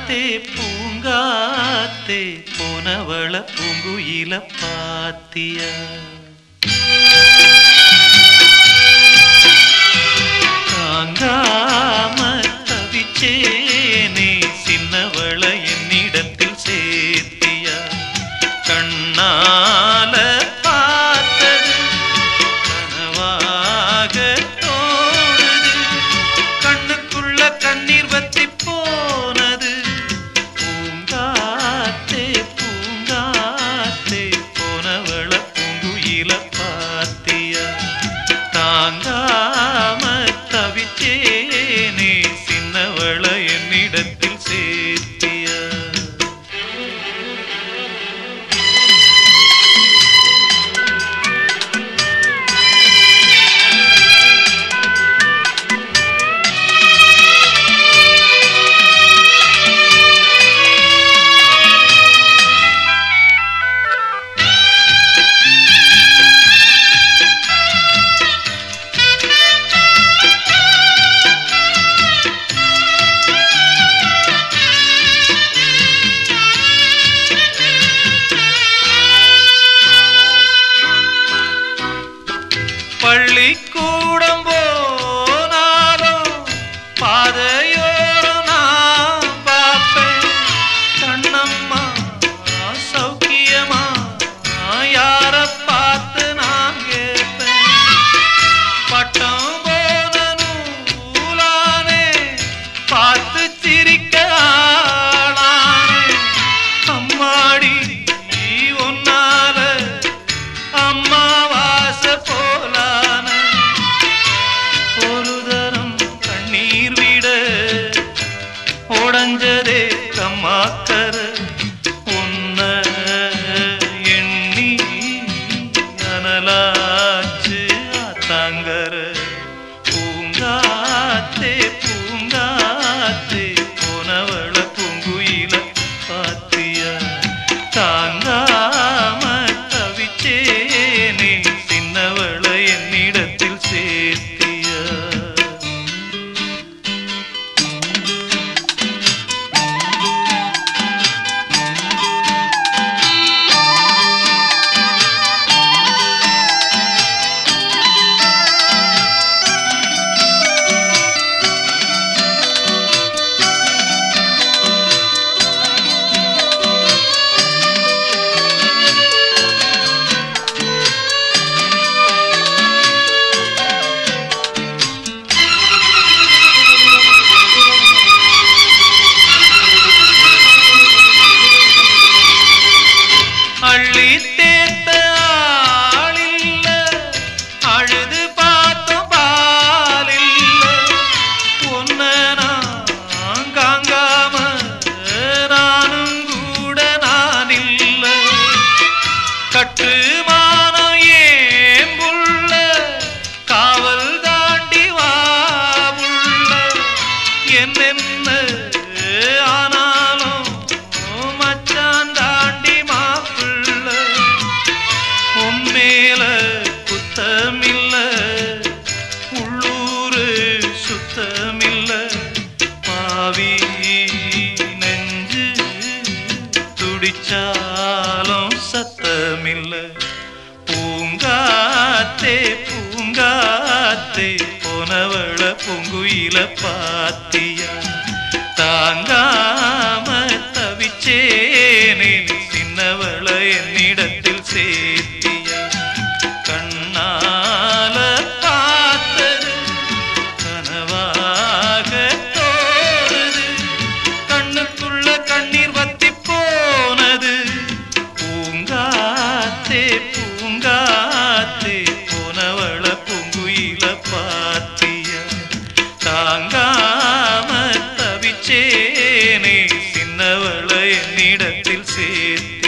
பூங்காத்தே பூங்காத்தே போனவள பூங்குயில பாத்தியா தாங்காம தவிச்சேனே சின்னவள என்னிடத்தில் சேர்த்தியா கண்ணால பார்த்தது கனவாக தோணுது கண்ணுக்குள்ள கண்ணீர் வத்தி போனது பூங்காத்தே பூங்காத்தே போனவள பூங்குயில பாத்தியா தாங்காம தவிச்சேனே சின்னவள என்னிடத்தில் சேர்த்தியா பள்ளிக்கூடம் போனாலும் பாதையோரம் நான் பார்ப்பேன் கண்ணம்மா சௌக்கியமா யார பார்த்து நான் கேட்பேன் பட்டம் போன நூலானே பார்த்து சிரிக்க ஆளானே அம்மாடி ஒன்னால அம்மாவாச போலான ஒரு தரம் கண்ணீர் விட உடஞ்சதே கம்மாக்கர உன்ன எண்ணி அனலாச்சு ஆத்தாங்கர பூங்காத்தே பூங்காத்தே போனவள பூங்குயில பாத்தியா தாங்காம தவிச்சேனே சின்னவள என்னிடத்தில் சேர்த்தியா அள்ளி தேத்த ஆளில்ல அழுது பார்த்தும் பாலில்ல உன்ன நான் காங்காம நானும் கூட நான் இல்ல கட்டுமானம் ஏன் புள்ள காவல் தாண்டி வா புள்ள என்னென்ன ஆனாலும் மச்சான் தாண்டி மாப்பிள்ள உம்மேல குத்தமில்ல உள்ளூரு சுத்தமில்ல பாவி நெஞ்சு துடிச்சாலும் சத்தமில்ல பூங்காத்தே பூங்காத்தே போனவள பூங்குயில பாத்தியா தாங்காம தவிச்சேனே சின்னவள என்னிடத்தில் சேர்த்தியா கண்ணால பார்த்தது கனவாக தோணுது கண்ணுக்குள்ள கண்ணீர் வத்தி போனது பூங்காத்தே பூங்காத்தே போனவள பூங்குயில பாத்தியா தாங்காம தவிச்சேனே சின்னவள என்னிடத்தில் சேர்த்து